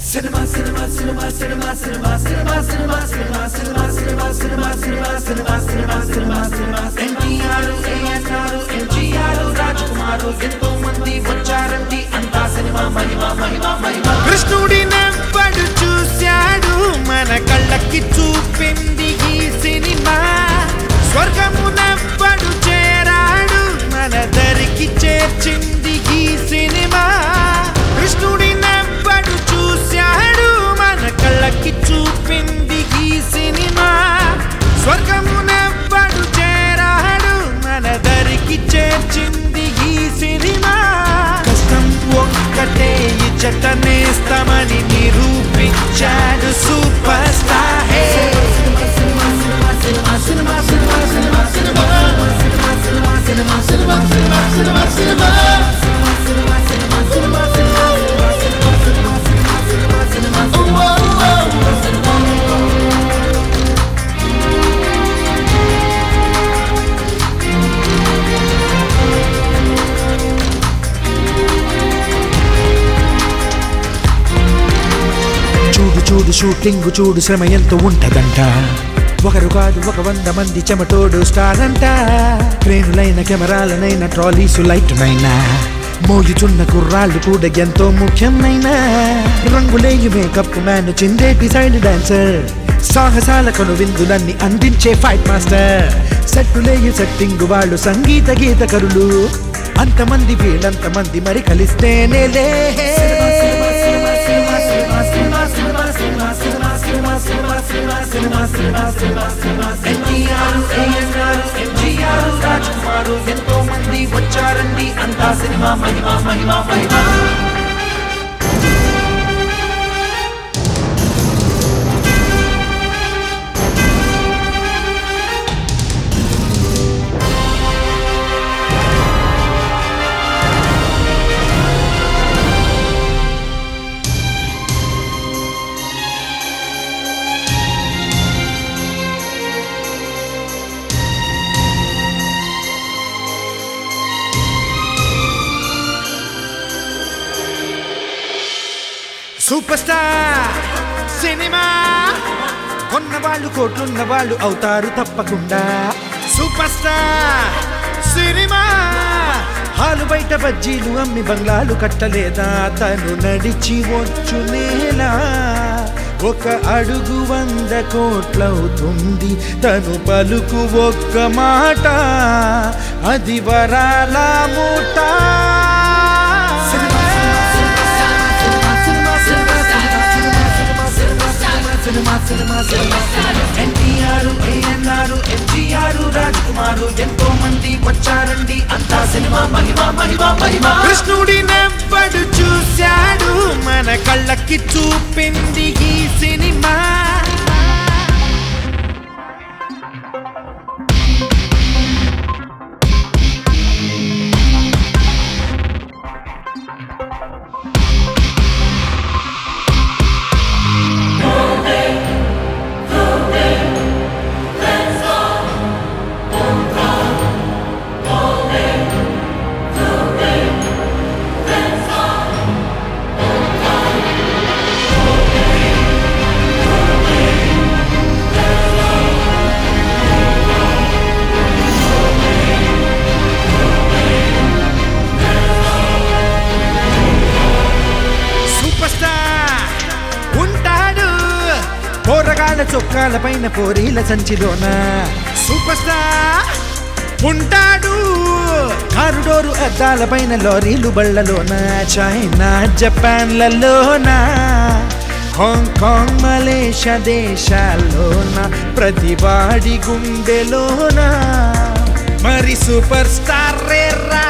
Cinema, cinema, cinema, cinema, cinema, cinema, cinema, cinema, cinema, cinema, cinema, cinema, cinema, cinema, cinema, cinema. NTR ANR MGR రాజకుమారు ఎంతో మంది వచ్చారండి అంతా cinema మహిమ మహిమ మహిమ కృష్ణుడి నవ్వడు చూశాడు మన కళ్ళకి చూపింది ఈ సినిమా స్వర్గము నవ్వడు చేరాడు మన దరికి చేర్చింది ఈ సినిమా కృష్ణుడి నవ్వడు చూశాడు మన కళ్ళకి చూపింది ఈ సినిమా స్వర్గము నవ్వడు చేరాడు మన దరికి చేర్చింది ఈ సినిమా కష్టం ఒక్కటే ఇచ్చట నేస్తమని నిరూపించాడు సూపర్ స్టార్ హే చూడు చూడు షూటింగ్ చూడు శ్రమ ఎంతో ఉంటదంట ఒకరు కాదు ఒక వంద మంది చెమటోడు స్టార్ అంట క్రేనులైన కెమెరాలనైన ట్రాలీసు లైట్నైనా మోయుచున్న కుర్రాళ్ళు కూడా ఎంతో ముఖ్యమైన రంగులేయు మేకప్ మ్యాన్ చిందేటి సైడ్ డాన్సర్ సాహసాల కను విందులన్నీ అందించే ఫైట్ మాస్టర్ సెట్టులేయు సెట్టింగ్ వాళ్ళు సంగీత గీతకరులు అంతమంది వీళ్ళంతమంది మరి కలిస్తేనే లే ఎన్టీఆర్ ఏఎన్ఆర్ ఎంజీఆర్ రాజకుమారు ఎంతో మంది వచ్చారండి అంతా సినిమా మహిమ మహిమ మహిమ సూపర్ స్టార్ సినిమా కొన్న వాళ్ళు కోట్లున్న వాళ్ళు అవుతారు తప్పకుండా సూపర్ స్టార్ సినిమా హాలు బయట బజ్జీలు అమ్మి బంగ్లాలు కట్టలేదా తను నడిచి వచ్చు నేలా ఒక అడుగు వంద కోట్లవుతుంది తను పలుకు ఒక్క మాట అది వరాల మూట ఎన్టీఆర్ ఏఎన్ఆర్ ఎంజీఆర్ రాజకుమారు ఎంతో మంది వచ్చారండి అంతా సినిమా మహిమ మహిమ మహిమ కృష్ణుడి నవ్వడు చూశాడు మన కళ్ళకి చూపింది ఈ సినిమా సూపర్ స్టార్ ఉంటాడు పోరగాళ్ళ చొక్కాల పైన పోరీల సంచిలోన సూపర్ స్టార్ ఉంటాడు కారుడోరు అద్దాల పైన లారీలు బళ్ళలోన చైనా జపాన్లలోన హాంకాంగ్ మలేషియా దేశాల్లోన ప్రతివాడి గుండెలోన మరి సూపర్ స్టార్ రే రా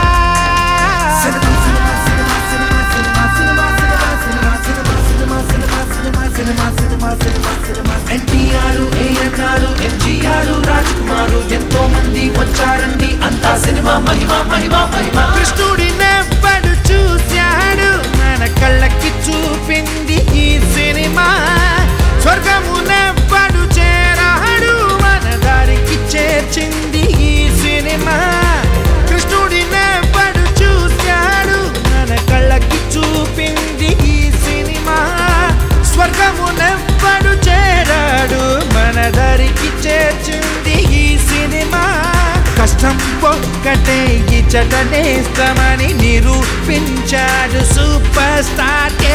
ఎన్టీఆర్ ఏఎన్ఆర్ ఎంజీఆర్ రాజకుమారు ఎంతో మంది వచ్చారండి అంతా సినిమా మహిమ మహిమ మహిమ కృష్ణుడి నవ్వడు చూశాడు మన కళ్ళకి చూపింది ఈ సినిమా స్వర్గము నవ్వడు చేరాడు మన దారికి చేర్చింది ఈ సినిమా కృష్ణుడి నవ్వడు చూశాడు మన కళ్ళకి చూపింది ఈ సినిమా ఒక్కటే ఇచ్చట నేస్తమని నిరూపించాడు సూపర్ స్టార్